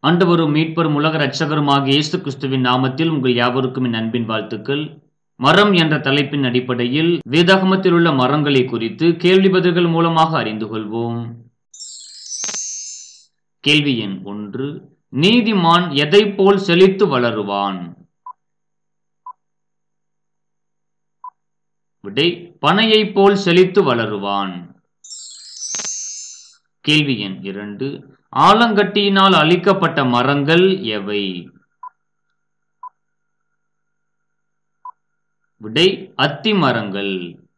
ஆண்டவரும் மீட்பரும் உலக இரட்சகருமாகிய இயேசு கிறிஸ்துவின் நாமத்தில் உங்கள் யாவருக்கும் என் அன்பின் வாழ்த்துக்கள் மரம் என்ற தலைப்பின் அடிப்படையில் வேதாகமத்தில் உள்ள மரங்களை குறித்து கேள்வி பதில்கள் மூலமாக அறிந்து கொள்வோம் கேள்வி எண் ஒன்று நீதிமான் எதை போல் செழித்து வளருவான் விடை பனையைப் போல் செழித்து வளருவான் கேள்வி எண் இரண்டு ஆலங்கட்டியினால் அழிக்கப்பட்ட மரங்கள் எவை விடை அத்தி மரங்கள்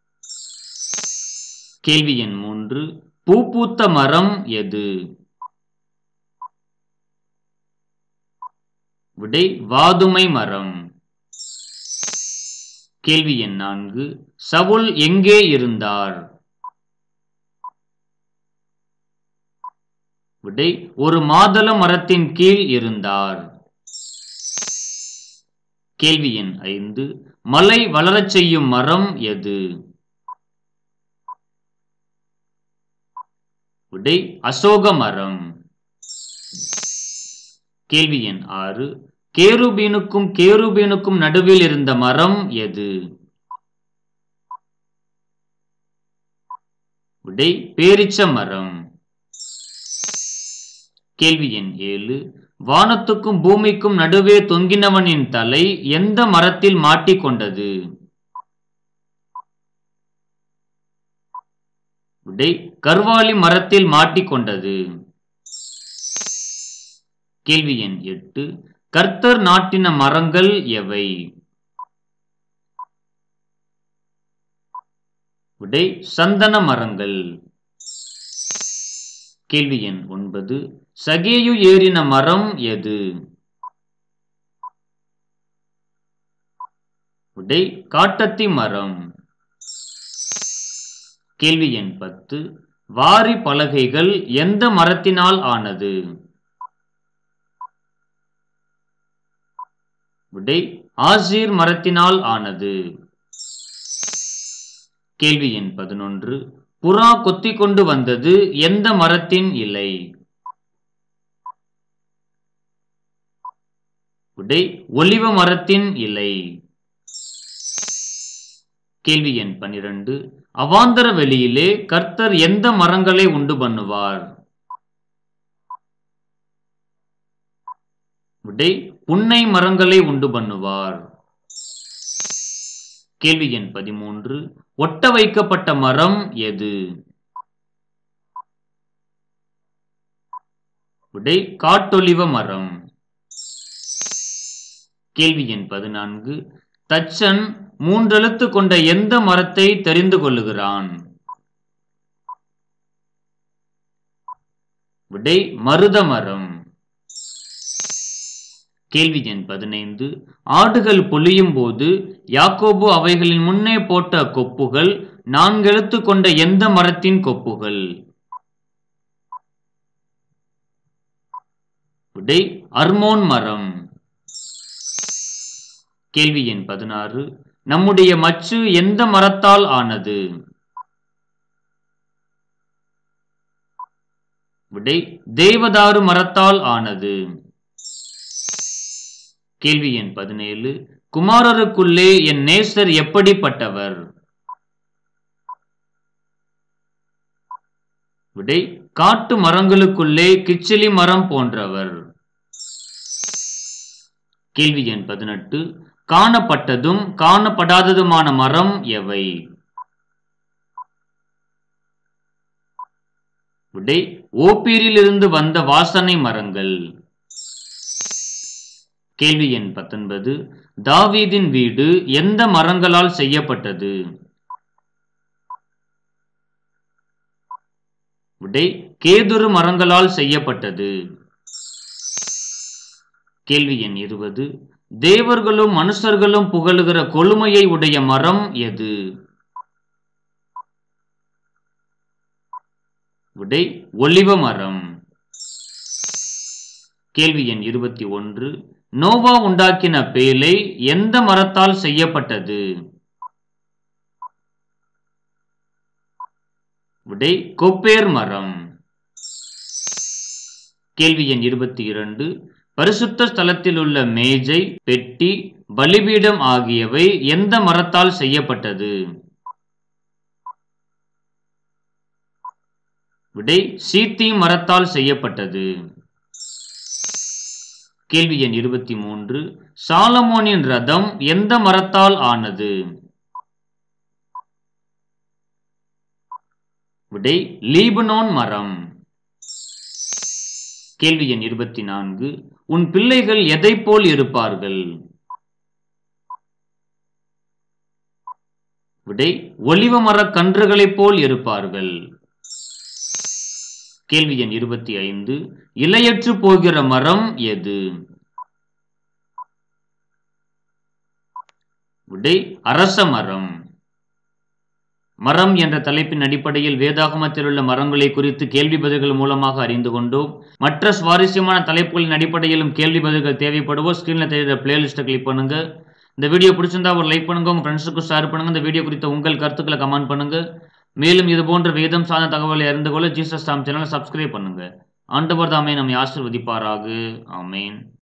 கேள்வி எண் மூன்று பூ பூத்த மரம் எது விடை வாதுமை மரம் கேள்வி எண் நான்கு சவுல் எங்கே இருந்தார் விடை ஒரு மாதள மரத்தின் கீழ் இருந்தார் கேள்வி எண் ஐந்து மலை வளரச் செய்யும் மரம் எது விடை அசோக மரம் கேள்வி எண் ஆறு கேருபீனுக்கும் கேருபீனுக்கும் நடுவில் இருந்த மரம் எது விடை பேரிச்ச மரம் கேள்வி எண் ஏழு வானத்துக்கும் பூமிக்கும் நடுவே தொங்கினவனின் தலை எந்த மரத்தில் மாட்டிக்கொண்டது விடை கர்வாலி மரத்தில் மாட்டிக்கொண்டது கேள்வி எண் எட்டு கர்த்தர் நாட்டின மரங்கள் எவை விடை சந்தன மரங்கள் கேள்வி எண் ஒன்பது சகேயு ஏறின மரம் எது விடை காட்டத்தி மரம் கேள்வி எண் பத்து வாரி பலகைகள் எந்த மரத்தினால் ஆனது விடை ஆசீர் மரத்தினால் ஆனது கேள்வி எண் பதினொன்று புறா கொத்தி கொண்டு வந்தது எந்த மரத்தின் இலை விடை ஒலிவ மரத்தின் இலை கேள்வி எண் பனிரெண்டு அவாந்தர வெளியிலே கர்த்தர் எந்த மரங்களை உண்டு பண்ணுவார் விடை புன்னை மரங்களை உண்டு பண்ணுவார் கேள்வி எண் பதிமூன்று ஒட்ட வைக்கப்பட்ட மரம் எது விடை காட்டொலிவ மரம் கேள்வி எண் பதினான்கு தச்சன் மூன்றெழுத்து கொண்ட எந்த மரத்தை தெரிந்து கொள்ளுகிறான் விடை மருத மரம் கேள்வி எண் பதினைந்து ஆடுகள் பொழியும் போது யாக்கோபு அவைகளின் முன்னே போட்ட கொப்புகள் நான்கெழுத்து கொண்ட எந்த மரத்தின் கொப்புகள் விடை அர்மோன் மரம் கேள்வி எண் பதினாறு நம்முடைய மச்சு எந்த மரத்தால் ஆனது விடை தேவதாரு மரத்தால் ஆனது கேள்வி எண் பதினேழு குமாரருக்குள்ளே என் நேசர் எப்படிப்பட்டவர் விடை காட்டு மரங்களுக்குள்ளே கிச்சிலி மரம் போன்றவர் கேள்வி எண் பதினெட்டு காணப்பட்டதும் காணப்படாததுமான மரம் எவை விடை ஓப்பீரிலிருந்து வந்த வாசனை மரங்கள் கேள்வி எண் பத்தொன்பது தாவீதின் வீடு எந்த மரங்களால் செய்யப்பட்டது விடை கேதுரு மரங்களால் செய்யப்பட்டது கேள்வி எண் இருபது தேவர்களும் மனுஷர்களும் புகழுகிற கொழுமையை உடைய மரம் எது விடை ஒலிவ மரம் கேள்வி எண் இருபத்தி ஒன்று நோவா உண்டாக்கின பேலை எந்த மரத்தால் செய்யப்பட்டது விடை கொப்பேர் மரம் கேள்வி எண் இருபத்தி இரண்டு பரிசுத்த ஸ்தலத்தில் உள்ள மேஜை பெட்டி பலிபீடம் ஆகியவை எந்த மரத்தால் செய்யப்பட்டது விடை சீத்தி மரத்தால் செய்யப்பட்டது கேள்வி எண் இருபத்தி மூன்று சாலமோனின் ரதம் எந்த மரத்தால் ஆனது விடை லீபனோன் மரம் கேள்வி எண் இருபத்தி நான்கு உன் பிள்ளைகள் எதை போல் இருப்பார்கள் விடை ஒலிவ மரக் கன்றுகளைப் போல் இருப்பார்கள் கேள்வி எண் இருபத்தி ஐந்து இலையற்று போகிற மரம் எது விடை அரச மரம் மரம் என்ற தலைப்பின் அடிப்படையில் வேதாகமத்தில் உள்ள மரங்களை குறித்து கேள்வி பதில்கள் மூலமாக அறிந்து கொண்டோம் மற்ற சுவாரஸ்யமான தலைப்புகளின் அடிப்படையிலும் கேள்வி பதில்கள் தேவைப்படுவோ ஸ்கிரீன்ல தெரியுற பிளேலிஸ்ட்டை கிளிக் பண்ணுங்க இந்த வீடியோ பிடிச்சிருந்தா ஒரு லைக் பண்ணுங்க உங்க ஃப்ரெண்ட்ஸுக்கு ஷேர் பண்ணுங்க இந்த வீடியோ குறித்த உங்கள் கருத்துக்களை கமெண்ட் பண்ணுங்க மேலும் இது போன்ற வேதம் சார்ந்த தகவலை அறிந்து கொள்ள ஜீசஸ் தாம் சேனலை சப்ஸ்கிரைப் பண்ணுங்க ஆண்டவர் தாமே நம்மை ஆசிர்வதிப்பாராக ஆமேன்